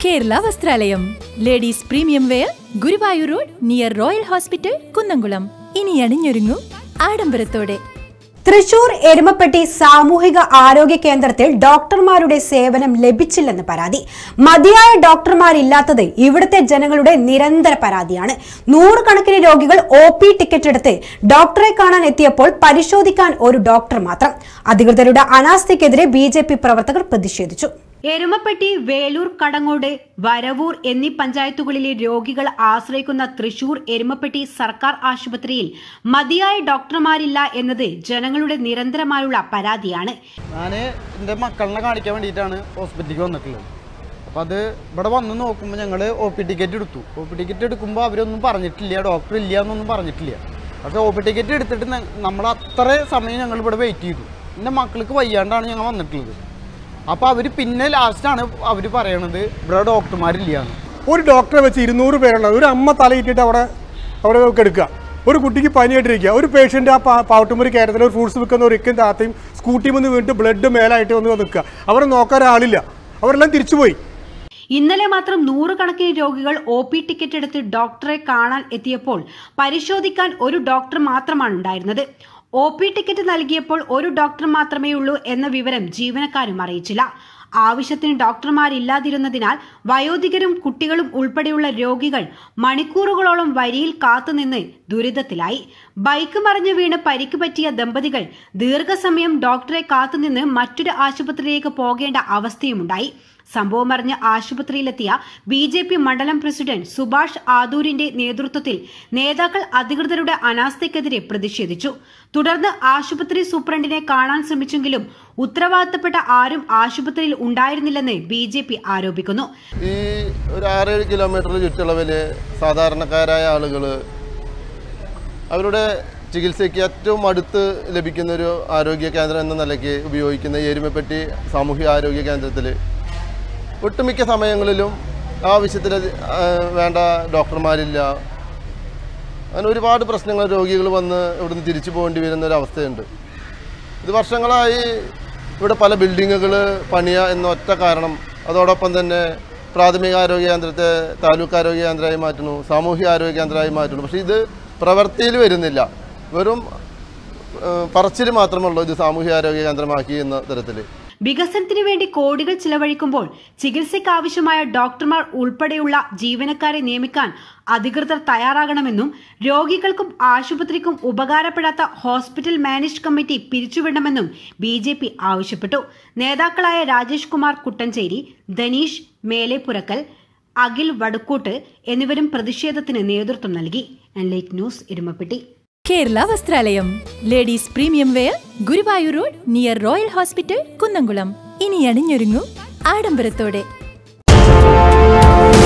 Kerala Vasthralayam ladies premium wear Guruvayur road near Royal Hospital Kunnamkulam ഇനി അണിഞ്ഞൊരുങ്ങൂ ആഡംബരത്തോടെ തൃശൂർ എരുമപ്പെട്ടി സാമൂഹിക ആരോഗ്യ കേന്ദ്രത്തിൽ ഡോക്ടർമാരുടെ സേവനം ലഭിച്ചില്ലെന്ന് പരാതി മതിയായ ഡോക്ടർമാരില്ലാത്തത് ഇവിടുത്തെ ജനങ്ങളുടെ നിരന്തര പരാതിയാണ് നൂറുകണക്കിന് രോഗികൾ ഒ പി ടിക്കറ്റ് എടുത്ത് ഡോക്ടറെ കാണാൻ എത്തിയപ്പോൾ പരിശോധിക്കാൻ ഒരു ഡോക്ടർ മാത്രം അധികൃതരുടെ അനാസ്ഥയ്ക്കെതിരെ ബി പ്രവർത്തകർ പ്രതിഷേധിച്ചു എരുമപ്പെട്ടി വേലൂർ കടങ്ങോട് വരവൂർ എന്നീ പഞ്ചായത്തുകളിലെ രോഗികൾ ആശ്രയിക്കുന്ന തൃശൂർ എരുമപ്പെട്ടി സർക്കാർ ആശുപത്രിയിൽ മതിയായ ഡോക്ടർമാരില്ല എന്നത് ജനങ്ങളുടെ നിരന്തരമായുള്ള പരാതിയാണ് ഞാൻ എൻ്റെ മക്കളിനെ കാണിക്കാൻ വേണ്ടിയിട്ടാണ് ഹോസ്പിറ്റലിലേക്ക് വന്നിട്ടുള്ളത് അപ്പോൾ അത് ഇവിടെ വന്ന് നോക്കുമ്പോൾ ഞങ്ങൾ ഒ പി ടിക്കറ്റ് എടുത്തു ഒ പി ടിക്കറ്റ് എടുക്കുമ്പോൾ അവരൊന്നും പറഞ്ഞിട്ടില്ല ഡോക്ടർ ഇല്ല എന്നൊന്നും പറഞ്ഞിട്ടില്ല പക്ഷേ ഒ പി ടിക്കറ്റ് എടുത്തിട്ട് ന- നമ്മൾ അത്ര സമയം ഞങ്ങൾ ഇവിടെ വെയിറ്റ് ചെയ്തു എൻ്റെ മക്കൾക്ക് വയ്യാണ്ടാണ് ഞങ്ങൾ വന്നിട്ടുള്ളത് അപ്പോൾ അവർ പിന്നെ ലാസ്റ്റാണ് അവർ പറയണത് ഇവിടെ ഡോക്ടർമാരില്ലാന്ന് ഒരു ഡോക്ടറെ വെച്ച് ഇരുന്നൂറ് പേരുള്ള ഒരു അമ്മ തലയിട്ടിട്ട് അവിടെ അവിടെ കിടക്കുക ഒരു കുട്ടിക്ക് പനിയായിട്ടിരിക്കുക ഒരു പേഷ്യൻ്റ് ആ പാ പാവട്ടുമ്പൊരു കയറ്റത്തിൽ ഒരു ഫ്രൂട്ട്സ് വിൽക്കുന്ന ഒരു ഇക്കും താത്തയും സ്കൂട്ടിയിൽ നിന്ന് വീണിട്ട് ബ്ലഡ് മേലായിട്ട് വന്ന് നിൽക്കുക അവരെ നോക്കാൻ ഒരാളില്ല അവരെല്ലാം തിരിച്ചുപോയി ഇന്നലെ മാത്രം നൂറുകണക്കിന് രോഗികൾ ഒ പി ടിക്കറ്റ് എടുത്ത് ഡോക്ടറെ കാണാൻ എത്തിയപ്പോൾ പരിശോധിക്കാൻ ഒരു ഡോക്ടർ മാത്രമാണ് ഉണ്ടായിരുന്നത് ഒ പി ടിക്കറ്റ് നൽകിയപ്പോൾ ഒരു ഡോക്ടർ മാത്രമേ ഉള്ളൂ എന്ന വിവരം ജീവനക്കാരും അറിയിച്ചില്ല ആവശ്യത്തിന് ഡോക്ടർമാരില്ലാതിരുന്നതിനാൽ വയോധികരും കുട്ടികളും ഉൾപ്പെടെയുള്ള രോഗികൾ മണിക്കൂറുകളോളം വരിയിൽ കാത്തുനിന്ന് ദുരിതത്തിലായി ബൈക്ക് മറിഞ്ഞു വീണ് പരിക്ക് പറ്റിയ ദമ്പതികൾ ദീർഘസമയം ഡോക്ടറെ കാത്തുനിന്ന് മറ്റൊരു ആശുപത്രിയിലേക്ക് പോകേണ്ട അവസ്ഥയുമുണ്ടായി സംഭവം അറിഞ്ഞ് ആശുപത്രിയിലെത്തിയ ബി ജെ പി മണ്ഡലം പ്രസിഡന്റ് സുഭാഷ് ആദൂരിന്റെ നേതൃത്വത്തിൽ നേതാക്കൾ അധികൃതരുടെ അനാസ്ഥയ്ക്കെതിരെ പ്രതിഷേധിച്ചു തുടർന്ന് ആശുപത്രി സൂപ്രണ്ടിനെ കാണാൻ ശ്രമിച്ചെങ്കിലും ഉത്തരവാദിത്തപ്പെട്ട ആരും ആശുപത്രിയിൽ ഉണ്ടായിരുന്നില്ലെന്ന് ബി ആരോപിക്കുന്നു ഈ ഒരു ആറേഴ് കിലോമീറ്റർ ചുറ്റളവിൽ സാധാരണക്കാരായ ആളുകൾ അവരുടെ ചികിത്സയ്ക്ക് ഏറ്റവും അടുത്ത് ലഭിക്കുന്ന ഒരു ആരോഗ്യ കേന്ദ്രം എന്ന നിലയ്ക്ക് ഉപയോഗിക്കുന്ന എരുമപ്പെട്ടി സാമൂഹിക ആരോഗ്യ കേന്ദ്രത്തിൽ ഒട്ടുമിക്ക സമയങ്ങളിലും ആവശ്യത്തിന് ആ, വേണ്ട ഡോക്ടർമാരില്ല അങ്ങനെ ഒരുപാട് പ്രശ്നങ്ങൾ രോഗികൾ വന്ന് ഇവിടുന്ന് തിരിച്ചു പോകേണ്ടി വരുന്ന ഒരു അവസ്ഥയുണ്ട് ഇത് വർഷങ്ങളായി ഇവിടെ പല ബിൽഡിങ്ങുകൾ പണിയ എന്ന ഒറ്റ കാരണം അതോടൊപ്പം തന്നെ പ്രാഥമിക ആരോഗ്യ കേന്ദ്രത്തെ താലൂക്ക് ആരോഗ്യ കേന്ദ്രമായി മാറ്റുന്നു സാമൂഹിക ആരോഗ്യ കേന്ദ്രമായി മാറ്റുന്നു പക്ഷേ ഇത് പ്രവൃത്തിയിൽ വരുന്നില്ല വെറും പറച്ചിൽ മാത്രമുള്ളൂ ഇത് സാമൂഹിക ആരോഗ്യ കേന്ദ്രമാക്കി എന്ന തരത്തിൽ വികസനത്തിന് വേണ്ടി കോടികൾ ചിലവഴിക്കുമ്പോൾ ചികിത്സയ്ക്ക് ആവശ്യമായ ഡോക്ടർമാർ ഉൾപ്പെടെയുള്ള ജീവനക്കാരെ നിയമിക്കാൻ അധികൃതർ തയ്യാറാകണമെന്നും രോഗികൾക്കും ആശുപത്രിക്കും ഉപകാരപ്പെടാത്ത ഹോസ്പിറ്റൽ മാനേജ് കമ്മിറ്റി പിരിച്ചുവിടണമെന്നും ബി ജെ പി ആവശ്യപ്പെട്ടു നേതാക്കളായ രാജേഷ് കുമാർ കുട്ടഞ്ചേരി ധനീഷ് മേലെപ്പുറക്കൽ അഖിൽ വടുക്കൂട്ട് എന്നിവരും പ്രതിഷേധത്തിന് നേതൃത്വം നൽകി Enlight News Erumapetty Kerala Vasthralayam ladies premium wear Guruvayur road near Royal Hospital Kunnamkulam ഇനി അണിഞ്ഞൊരുങ്ങൂ ആഡംബരത്തോടെ